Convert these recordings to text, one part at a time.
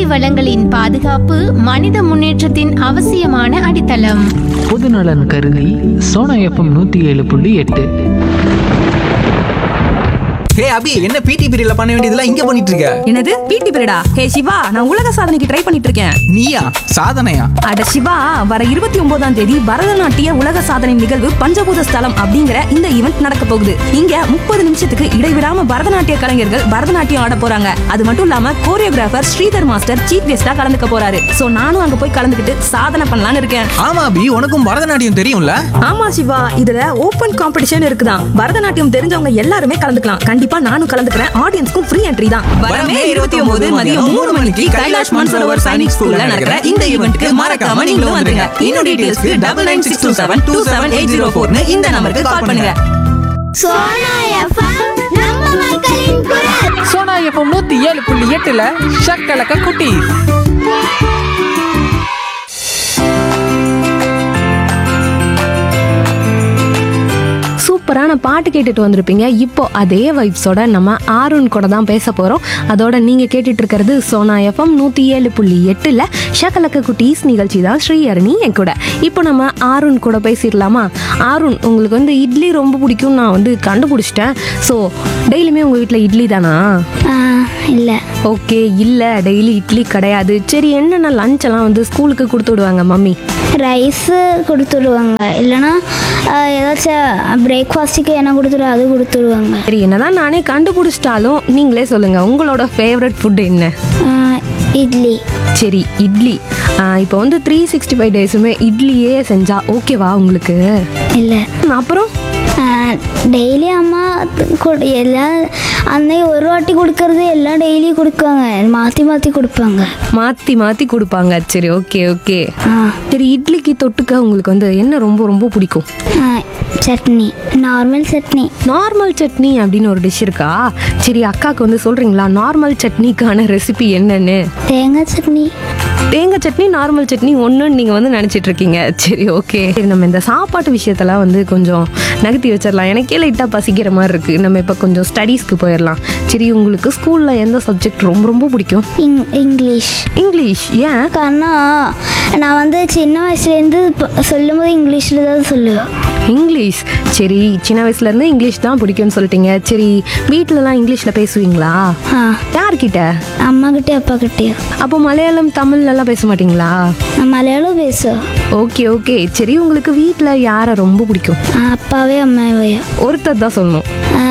வளங்களின் பாதுகாப்பு மனித முன்னேற்றத்தின் அவசியமான அடித்தளம் பொதுநலன் கருதி சோனா எஃப்எம் நூற்றி ஏழு புள்ளி எட்டு ஹே அபி என்ன பிடி பீரியட்ல பண்ண வேண்டியதெல்லாம் இங்க பண்ணிட்டு இருக்க என்னது பிடி பீரியடா ஹே சிவா நான் உலக சாதனைக்கு ட்ரை பண்ணிட்டு இருக்கேன் நீயா சாதனையா அட சிவா வர இருபத்தி ஒன்பதாம் தேதி பரதநாட்டிய உலக சாதனை நிகழ்வு பஞ்சபூத ஸ்தலம் அப்படிங்கிற இந்த ஈவெண்ட் நடக்க போகுது இங்க முப்பது நிமிஷத்துக்கு இடைவிடாம பரதநாட்டிய கலைஞர்கள் பரதநாட்டியம் ஆட போறாங்க அது மட்டும் இல்லாம கோரியோகிராஃபர் ஸ்ரீதர் மாஸ்டர் சீஃப் கெஸ்டா கலந்துக்க போறாரு சோ நானும் அங்க போய் கலந்துக்கிட்டு சாதனை பண்ணலாம்னு இருக்கேன் ஆமா அபி உனக்கும் பரதநாட்டியம் தெரியும்ல ஆமா சிவா இதுல ஓபன் காம்படிஷன் இருக்குதான் பரதநாட்டியம் தெரிஞ்சவங்க எல்லாருமே கலந்துக்கலாம் கண்டிப்பா நானும் கலந்துக்கிறேன் ஆடியன்ஸ்க்கும் ஃப்ரீ என்ட்ரி தான் வரமே இருபத்தி ஒன்பது மதியம் மூணு மணிக்கு கைலாஷ் மான்சரோவர் சைனிக் ஸ்கூல்ல நடக்கிற இந்த ஈவெண்ட்க்கு மறக்காம நீங்களும் வந்துருங்க இன்னும் டீடைல்ஸ்க்கு double nine six two seven two seven eight zero ஃபோர்னு இந்த நம்பருக்கு கால் பண்ணுங்க சோனா எஃப்எம் நம்ம மக்களின் குரல் சோனா எஃப்எம் நூற்றி ஏழு புள்ளி எட்டில் ஷக்கலக்க குட்டி சூப்பரான பாட்டு கேட்டுட்டு வந்திருப்பீங்க இப்போ அதே வைப்ஸோட நம்ம ஆருண் கூட தான் பேச போகிறோம் அதோட நீங்கள் கேட்டுட்டு இருக்கிறது சோனா எஃப்எம் நூற்றி ஏழு புள்ளி எட்டில் ஷக்கலக்க குட்டீஸ் நிகழ்ச்சி தான் ஸ்ரீஹரணி என் கூட இப்போ நம்ம ஆருண் கூட பேசிடலாமா ஆருண் உங்களுக்கு வந்து இட்லி ரொம்ப பிடிக்கும் நான் வந்து கண்டுபிடிச்சிட்டேன் ஸோ டெய்லியுமே உங்கள் வீட்டில் இட்லி தானா இல்லை ஓகே இல்லை டெய்லி இட்லி கிடையாது சரி என்னென்ன லஞ்ச் எல்லாம் வந்து ஸ்கூலுக்கு கொடுத்து விடுவாங்க மம்மி ரைஸு கொடுத்துடுவாங்க இல்லைன்னா ஆஹ், ஏதாச்சும் பிரேக்ஃபாஸ்ட்டுக்கு என்ன கொடுத்துரு அது கொடுத்துடுவாங்க சரி என்னதான் நானே கண்டுபிடிச்சிட்டாலும் நீங்களே சொல்லுங்க உங்களோட ஃபேவரட் ஃபுட் என்ன ஆஹ், இட்லி சரி இட்லி ஆஹ் இப்போ வந்து த்ரீ சிக்ஸ்டி ஃபைவ் டேஸுமே இட்லியே செஞ்சா ஓகேவா உங்களுக்கு இல்லை அப்புறம் டெய்லி அம்மா கொடு எல்லாம் அன்னைக்கு ஒரு வாட்டி கொடுக்கறது எல்லாம் டெய்லி கொடுக்குவாங்க மாற்றி மாற்றி கொடுப்பாங்க மாற்றி மாற்றி கொடுப்பாங்க சரி ஓகே ஓகே ஆ சரி இட்லிக்கு தொட்டுக்க உங்களுக்கு வந்து என்ன ரொம்ப ரொம்ப பிடிக்கும் ஆ, சட்னி நார்மல் சட்னி நார்மல் சட்னி அப்படின்னு ஒரு டிஷ் இருக்கா சரி அக்காவுக்கு வந்து சொல்றீங்களா நார்மல் சட்னிக்கான ரெசிபி என்னன்னு தேங்காய் சட்னி தேங்காய் சட்னி நார்மல் சட்னி ஒன்றுன்னு நீங்கள் வந்து நினச்சிட்டு இருக்கீங்க சரி ஓகே சரி நம்ம இந்த சாப்பாட்டு விஷயத்தெல்லாம் வந்து கொஞ்சம் நகர்த்தி வச்சிடலாம் எனக்கே லைட்டாக பசிக்கிற மாதிரி இருக்குது நம்ம இப்போ கொஞ்சம் ஸ்டடீஸ்க்கு போயிடலாம் சரி உங்களுக்கு ஸ்கூலில் எந்த சப்ஜெக்ட் ரொம்ப ரொம்ப பிடிக்கும் இங் இங்கிலீஷ் இங்கிலீஷ் ஏன் காரணம் நான் வந்து சின்ன வயசுலேருந்து சொல்லும் போது இங்கிலீஷில் தான் சொல்லுவேன் இங்கிலீஷ் சரி சின்ன வயசுலேருந்து இங்கிலீஷ் தான் பிடிக்கும்னு சொல்லிட்டீங்க சரி வீட்டிலலாம் இங்கிலீஷில் பேசுவீங்களா ஆ யார்கிட்ட அம்மா கிட்டே அப்பா கிட்டேயும் அப்போ மலையாளம் தமிழ்லலாம் பேச மாட்டீங்களா நான் மலையாளம் பேசுவேன் ஓகே ஓகே சரி உங்களுக்கு வீட்டில் யாரை ரொம்ப பிடிக்கும் ஆ, அப்பாவே அம்மாவையும் ஒருத்தர் தான் சொல்லணும் ஆ,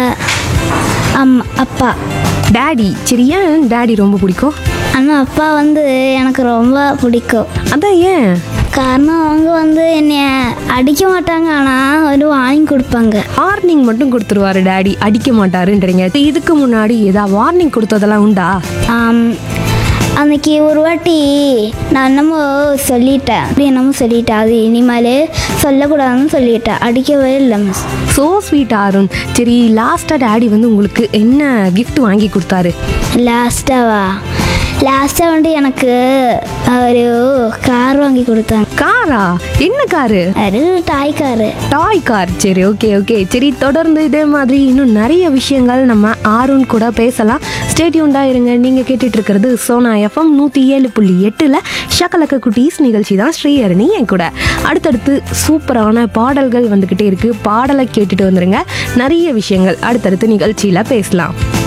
அம்மா அப்பா டேடி சரி ஏன் டேடி ரொம்ப பிடிக்கும் ஆனால் அப்பா வந்து எனக்கு ரொம்ப பிடிக்கும் அதான் ஏன் காரணம் அவங்க வந்து என்னை அடிக்க மாட்டாங்க ஆனால் ஒரு வாங்கி கொடுப்பாங்க வார்னிங் மட்டும் கொடுத்துருவாரு டேடி அடிக்க மாட்டாருன்றீங்க இதுக்கு முன்னாடி ஏதாவது வார்னிங் கொடுத்ததெல்லாம் உண்டா ஆம், அன்னைக்கு ஒரு வாட்டி நான் என்னமோ சொல்லிட்டேன் அப்படி என்னமோ சொல்லிட்டேன் அது இனிமேல் சொல்லக்கூடாதுன்னு சொல்லிட்டேன் அடிக்கவே இல்லை மிஸ் ஸோ ஸ்வீட் ஆருண் சரி லாஸ்ட்டாக டேடி வந்து உங்களுக்கு என்ன gift வாங்கி கொடுத்தாரு லாஸ்ட்டாவா லாஸ்ட்டாக வந்து எனக்கு ஒரு கார் வாங்கி கொடுத்தாங்க காரா என்ன காரு அது டாய் காரு டாய் கார் சரி ஓகே ஓகே சரி தொடர்ந்து இதே மாதிரி இன்னும் நிறைய விஷயங்கள் நம்ம ஆருண் கூட பேசலாம் ஸ்டேடியூண்டா இருங்க நீங்க கேட்டுட்டு இருக்கிறது சோனா எஃப்எம் நூத்தி ஏழு புள்ளி எட்டுல ஷக்கலக்க குட்டீஸ் நிகழ்ச்சி தான் ஸ்ரீஹரணி என் கூட அடுத்தடுத்து சூப்பரான பாடல்கள் வந்துகிட்டே இருக்கு பாடலை கேட்டுட்டு வந்துருங்க நிறைய விஷயங்கள் அடுத்தடுத்து நிகழ்ச்சியில பேசலாம்